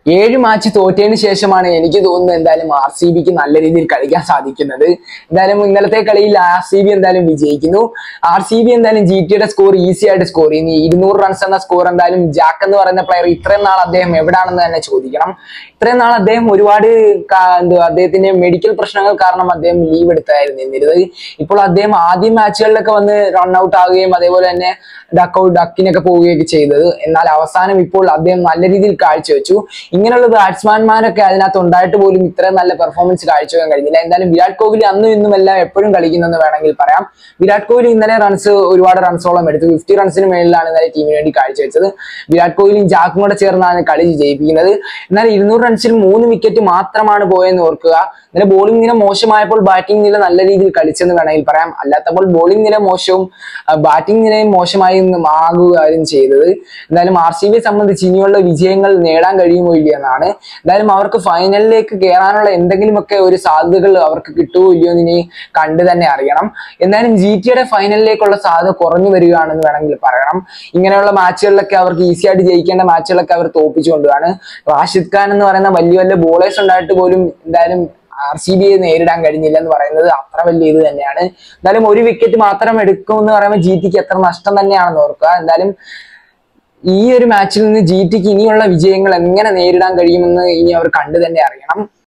ഏഴ് മാച്ച് തോറ്റതിന് ശേഷമാണ് എനിക്ക് തോന്നുന്നത് എന്തായാലും ആർ സി ബിക്ക് നല്ല രീതിയിൽ കളിക്കാൻ സാധിക്കുന്നത് എന്തായാലും ഇന്നലത്തെ കളിയിൽ ആർ സി ബി എന്തായാലും വിജയിക്കുന്നു ആർ സി ബി എന്തായാലും ജി ടിയുടെ സ്കോർ ഈസി ആയിട്ട് സ്കോർ ചെയ്യുന്നു ഇരുന്നൂറ് റൺസ് എന്ന സ്കോർ എന്തായാലും ജാക്ക് എന്ന് പറയുന്ന പ്ലെയർ ഇത്രയും നാൾ അദ്ദേഹം എവിടാണെന്ന് തന്നെ ചോദിക്കണം ഇത്രയും നാൾ അദ്ദേഹം ഒരുപാട് കാ- എന്തുവാ അദ്ദേഹത്തിന്റെ മെഡിക്കൽ പ്രശ്നങ്ങൾ കാരണം അദ്ദേഹം ലീവ് എടുത്തായിരുന്നു എന്നിരുന്നത് ഇപ്പോൾ അദ്ദേഹം ആദ്യ മാച്ചുകളിലൊക്കെ വന്ന് റൺ ഔട്ട് ആവുകയും അതേപോലെ തന്നെ ഡക്ക് ഔട്ട് ഡക്കിനൊക്കെ പോവുകയൊക്കെ ചെയ്തത് എന്നാൽ അവസാനം ഇപ്പോൾ അദ്ദേഹം നല്ല രീതിയിൽ കാഴ്ചവെച്ചു ഇങ്ങനെയുള്ള ബാറ്റ്സ്മാൻമാരൊക്കെ അതിനകത്ത് ഉണ്ടായിട്ട് പോലും ഇത്രയും നല്ല പെർഫോമൻസ് കാഴ്ചവെക്കാൻ കഴിഞ്ഞില്ല എന്തായാലും വിരാട് കോഹ്ലി അന്നും ഇന്നും എല്ലാം എപ്പോഴും കളിക്കുന്നെന്ന് വേണമെങ്കിൽ പറയാം വിരാട് കോഹ്ലി ഇന്നലെ റൺസ് ഒരുപാട് റൺസോളം എടുത്തു ഫിഫ്റ്റി റൺസിന് മേളിലാണ് ഇന്നലെ ടീമിന് വേണ്ടി കാഴ്ചവെച്ചത് വിരാട് കോഹ്ലിയും ജാക്കും കൂടെ ചേർന്നാണ് കളി ജയിപ്പിക്കുന്നത് എന്നാൽ ഇരുന്നൂറ് റൺസിൽ മൂന്ന് വിക്കറ്റ് മാത്രമാണ് പോയെന്ന് ഓർക്കുക ഇന്നലെ ബോളിംഗ് നില മോശമായപ്പോൾ ബാറ്റിംഗ് നില നല്ല രീതിയിൽ കളിച്ചെന്ന് വേണമെങ്കിൽ പറയാം അല്ലാത്തപ്പോൾ ബോളിംഗ് നില മോശവും ബാറ്റിംഗ് നിലയും മോശമായി ആകുകയും ചെയ്തത് എന്തായാലും ആർ സി ബിയെ സംബന്ധിച്ച് ഇനിയുള്ള വിജയങ്ങൾ നേടാൻ കഴിയുമോ ഇല്ല എന്നാണ് എന്തായാലും അവർക്ക് ഫൈനലിലേക്ക് കയറാനുള്ള എന്തെങ്കിലുമൊക്കെ ഒരു സാധ്യതകൾ അവർക്ക് കിട്ടുമോ ഇല്ലയോ എന്ന് ഇനി കണ്ടു തന്നെ അറിയണം എന്തായാലും ജി ടിയുടെ ഫൈനലിലേക്കുള്ള സാധ്യത കുറഞ്ഞു വരികയാണെന്ന് വേണമെങ്കിൽ പറയണം ഇങ്ങനെയുള്ള മാച്ചുകളിലൊക്കെ അവർക്ക് ഈസി ആയിട്ട് ജയിക്കേണ്ട മാച്ചുകളൊക്കെ അവർ തോപ്പിച്ചു കൊണ്ടുപോവാണ് റാഷിദ് ഖാൻ എന്ന് പറയുന്ന വലിയ വലിയ ബോളേഴ്സ് ഉണ്ടായിട്ട് പോലും എന്തായാലും ആർ സി ബിയെ നേരിടാൻ കഴിഞ്ഞില്ല എന്ന് പറയുന്നത് അത്ര വലിയ ഇത് തന്നെയാണ് എന്തായാലും ഒരു വിക്കറ്റ് മാത്രം എടുക്കും എന്ന് പറയുമ്പോൾ ജി ടിക്ക് എത്ര നഷ്ടം തന്നെയാണെന്ന് ഓർക്കുക എന്തായാലും ഈ ഒരു മാച്ചിൽ നിന്ന് ജി ടിക്ക് ഇനിയുള്ള വിജയങ്ങൾ എങ്ങനെ നേരിടാൻ കഴിയുമെന്ന് ഇനി അവർ കണ്ടു തന്നെ അറിയണം